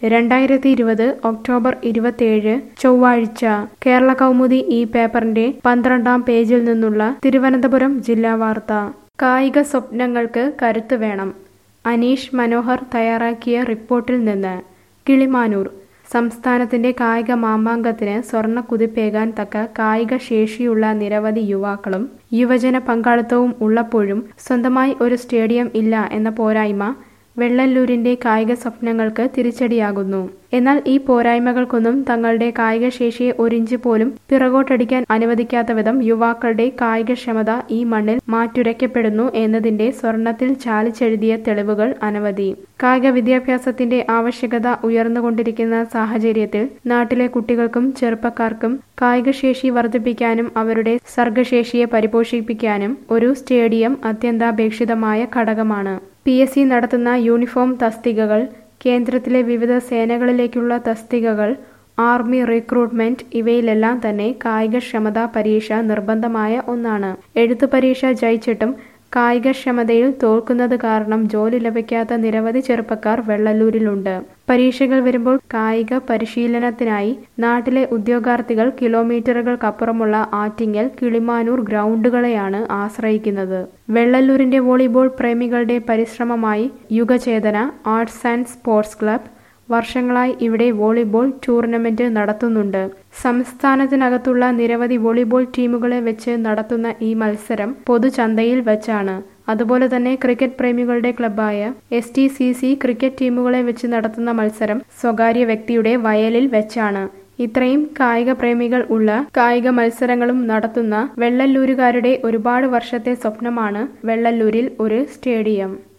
രണ്ടായിരത്തി ഇരുപത് ഒക്ടോബർ ഇരുപത്തിയേഴ് ചൊവ്വാഴ്ച കേരള കൗമുദി ഈ പേപ്പറിന്റെ പന്ത്രണ്ടാം പേജിൽ നിന്നുള്ള തിരുവനന്തപുരം ജില്ലാ വാർത്ത കായിക സ്വപ്നങ്ങൾക്ക് കരുത്ത് വേണം അനീഷ് മനോഹർ തയ്യാറാക്കിയ റിപ്പോർട്ടിൽ നിന്ന് കിളിമാനൂർ സംസ്ഥാനത്തിന്റെ കായിക മാമാങ്കത്തിന് സ്വർണ്ണ കുതിപ്പേകാൻ തക്ക കായിക ശേഷിയുള്ള നിരവധി യുവാക്കളും യുവജന പങ്കാളിത്തവും ഉള്ളപ്പോഴും സ്വന്തമായി ഒരു സ്റ്റേഡിയം ഇല്ല എന്ന പോരായ്മ വെള്ളല്ലൂരിന്റെ കായിക സ്വപ്നങ്ങൾക്ക് തിരിച്ചടിയാകുന്നു എന്നാൽ ഈ പോരായ്മകൾക്കൊന്നും തങ്ങളുടെ കായിക ശേഷിയെ ഒരിഞ്ച് പോലും പിറകോട്ടടിക്കാൻ അനുവദിക്കാത്ത വിധം യുവാക്കളുടെ കായികക്ഷമത ഈ മണ്ണിൽ മാറ്റുരയ്ക്കപ്പെടുന്നു എന്നതിന്റെ സ്വർണത്തിൽ ചാലിച്ചെഴുതിയ തെളിവുകൾ അനവധി കായിക വിദ്യാഭ്യാസത്തിന്റെ ആവശ്യകത ഉയർന്നുകൊണ്ടിരിക്കുന്ന സാഹചര്യത്തിൽ നാട്ടിലെ കുട്ടികൾക്കും ചെറുപ്പക്കാർക്കും കായികശേഷി വർദ്ധിപ്പിക്കാനും അവരുടെ സർഗശേഷിയെ പരിപോഷിപ്പിക്കാനും ഒരു സ്റ്റേഡിയം അത്യന്താപേക്ഷിതമായ ഘടകമാണ് പി എസ് സി നടത്തുന്ന യൂണിഫോം തസ്തികകൾ കേന്ദ്രത്തിലെ വിവിധ സേനകളിലേക്കുള്ള തസ്തികകൾ ആർമി റിക്രൂട്ട്മെന്റ് ഇവയിലെല്ലാം തന്നെ കായികക്ഷമതാ പരീക്ഷ നിർബന്ധമായ ഒന്നാണ് എഴുത്തു പരീക്ഷ ജയിച്ചിട്ടും കായികക്ഷമതയിൽ തോൽക്കുന്നത് കാരണം ജോലി ലഭിക്കാത്ത നിരവധി ചെറുപ്പക്കാർ വെള്ളല്ലൂരിലുണ്ട് പരീക്ഷകൾ വരുമ്പോൾ കായിക പരിശീലനത്തിനായി നാട്ടിലെ ഉദ്യോഗാർത്ഥികൾ കിലോമീറ്ററുകൾക്കപ്പുറമുള്ള ആറ്റിങ്ങൽ കിളിമാനൂർ ഗ്രൗണ്ടുകളെയാണ് ആശ്രയിക്കുന്നത് വെള്ളല്ലൂരിന്റെ വോളിബോൾ പ്രേമികളുടെ പരിശ്രമമായി Yugachethana arts and sports club വർഷങ്ങളായി ഇവിടെ വോളിബോൾ ടൂർണമെന്റ് നടത്തുന്നുണ്ട് സംസ്ഥാനത്തിനകത്തുള്ള നിരവധി വോളിബോൾ ടീമുകളെ വെച്ച് നടത്തുന്ന ഈ മത്സരം പൊതുചന്തയിൽ വെച്ചാണ് അതുപോലെ തന്നെ ക്രിക്കറ്റ് പ്രേമികളുടെ ക്ലബായ S T C C cricket ടീമുകളെ വെച്ച് നടത്തുന്ന മത്സരം സ്വകാര്യ വ്യക്തിയുടെ വയലിൽ വെച്ചാണ് ഇത്രയും കായിക പ്രേമികൾ ഉള്ള കായിക മത്സരങ്ങളും നടത്തുന്ന വെള്ളല്ലൂരുകാരുടെ ഒരുപാട് വർഷത്തെ സ്വപ്നമാണ് വെള്ളല്ലൂരിൽ ഒരു സ്റ്റേഡിയം